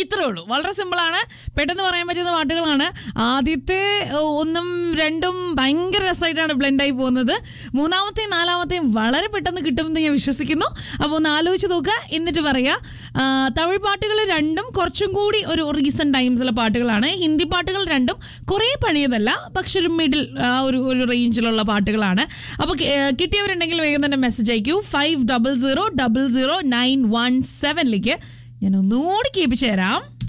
ഇത്രേ ഉള്ളൂ വളരെ സിമ്പിളാണ് പെട്ടെന്ന് പറയാൻ പറ്റുന്ന പാട്ടുകളാണ് ആദ്യത്തെ ഏഹ്, ഒന്നും രണ്ടും ഭയങ്കര രസമായിട്ടാണ് ബ്ലെൻഡായി പോകുന്നത് മൂന്നാമത്തെയും നാലാമത്തെയും വളരെ പെട്ടെന്ന് കിട്ടുമെന്ന് ഞാൻ വിശ്വസിക്കുന്നു അപ്പോൾ ഒന്ന് ആലോചിച്ച് നോക്കുക എന്നിട്ട് പറയാ ആ, തമിഴ് പാട്ടുകൾ രണ്ടും കുറച്ചും കൂടി ഒരു റീസെന്റ് ടൈംസിലെ പാട്ടുകളാണ് ഹിന്ദി പാട്ടുകൾ രണ്ടും കുറേ പഴയതല്ല പക്ഷെ ഒരു മിഡിൽ ആ ഒരു ഒരു റേഞ്ചിലുള്ള പാട്ടുകളാണ് അപ്പോൾ കിട്ടിയവരുണ്ടെങ്കിൽ വേഗം തന്നെ മെസ്സേജ് അയക്കൂ five double zero double zero nine one സെവനിലേക്ക് ഞാൻ ഒന്നുകൂടി കേൾപ്പിച്ചു തരാം